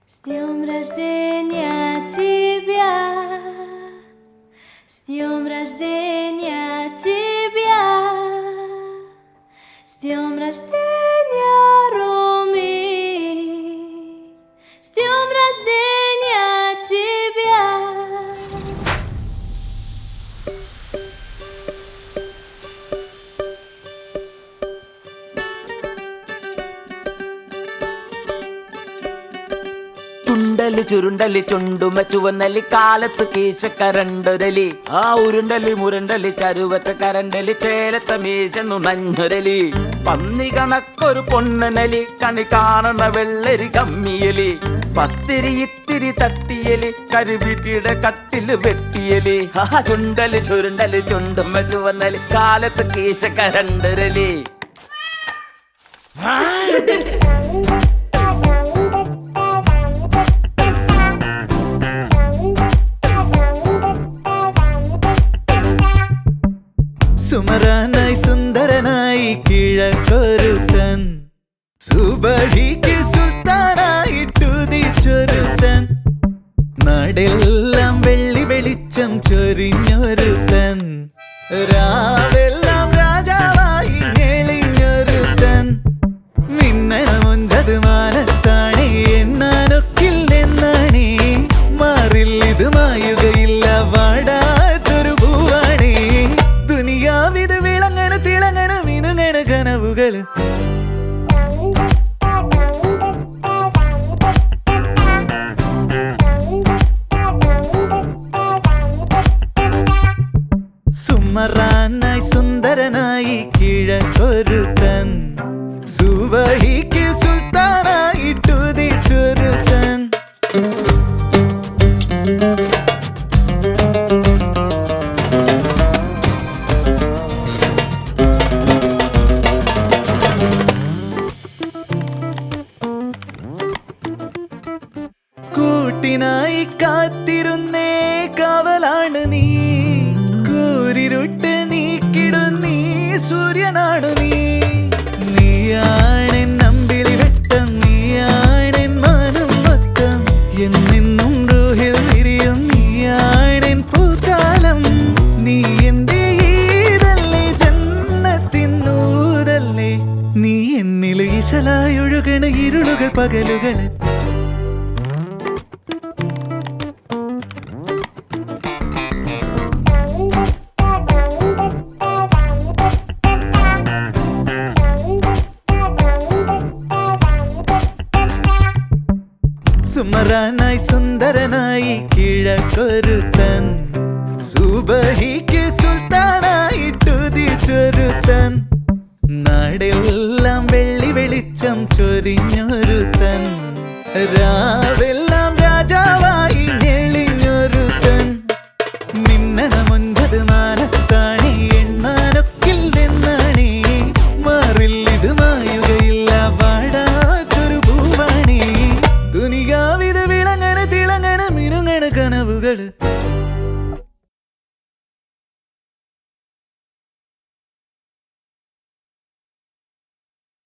С днем рождения тебя, с днем рождения тебя, с днем рождения, Роми, с днем рождения тебя. ചുണ്ടല് ചുരുണ്ടല് ചുണ്ടുമ ചുവന്നലി കാലത്ത് കീശക്കരണ്ടൊരലി ആ ഉരുണ്ടലി മുരണ്ടലി ചരുവത്ത് കരണ്ടലി ചേലത്ത മീശന്നു നഞ്ഞൊരലി പന്നി കണക്കൊരു പൊണ്ണനലി കണി കാണണ വെള്ളരി കമ്മിയലി പത്തിരി ഇത്തിരി തട്ടിയലി കരുവീട്ടിയുടെ കട്ടില് വെട്ടിയലി ആ ചുണ്ടല് ചുരുണ്ടല് ചുണ്ടുമ ചുവന്നലി കാലത്ത് കീശക്കരണ്ടൊരലി സുമരാനായി സുന്ദരനായി കിഴക്കൊരുത്തൻ സുബഹിക്ക് സുൽത്താനായിട്ടുദിച്ചൊരുത്തൻ നാടെല്ലാം വെള്ളി വെളിച്ചം ചൊരിഞ്ഞൊരുത്തൻ രാവെല്ലാം രാജാവായി ഞെളിഞ്ഞൊരുത്തൻ മിന്നണമൊഞ്ചത് മാനത്താണേ എണ്ണാനൊക്കില്ലെന്നാണേ മാറിൽ ഇത് മായുകയില്ല വാടാത്തൊരു പൂവാണേ ദുനിയാവിത് വിളങ്ങണ് തിളങ്ങണ് മിനുങ്ങണ് കനവുകള് സുമറാനായി സുന്ദരനായി കിഴക്കൊരുത്തൻ സുവഹിക്ക് സുൽത്താനായിട്ടുദിച്ചൊരുത്തൻ കൂട്ടിനായി കാത്തിരുന്നേ കാവലാണ് നീ കൂരിരുട്ട് നീക്കിടുന്നീ സൂര്യനാണു നീ നീയാണെൻ നമ്പിളി വെട്ടം നീയാണെൻ മാനം മൊത്തം എന്നെന്നും റൂഹിൽ വിരിയും നീയാണെൻ പൂക്കാലം നീ എന്റെ ഈതല്ലേ ജന്നത്തിനൂതല്ലേ നീ എന്നിൽ ഈശലായൊഴുകണ ഇരുളുകൾ പകലുകൾ സുമറാനായി സുന്ദരനായി കിഴക്കൊരുത്തൻ സുബഹിക്ക് സുൽത്താനായിട്ടുദിച്ചൊരുത്തൻ നാടെല്ലാം വെള്ളി വെളിച്ചം ചൊരിഞ്ഞൊരുത്തൻ രാവെല്ലാം രാജാവായി ഞെളിഞ്ഞൊരുത്തൻ മിന്നണമൊഞ്ചത് മാനത്താണി എണ്ണാനൊക്കില്ലെന്നാണി മാറിൽ ഇത് മായുകയില്ല വാടാത്തൊരു പൂവാണി ദുനിയാവിത് വിളങ്ങണ് തിളങ്ങണ് മിനുങ്ങണ് കനവുകള്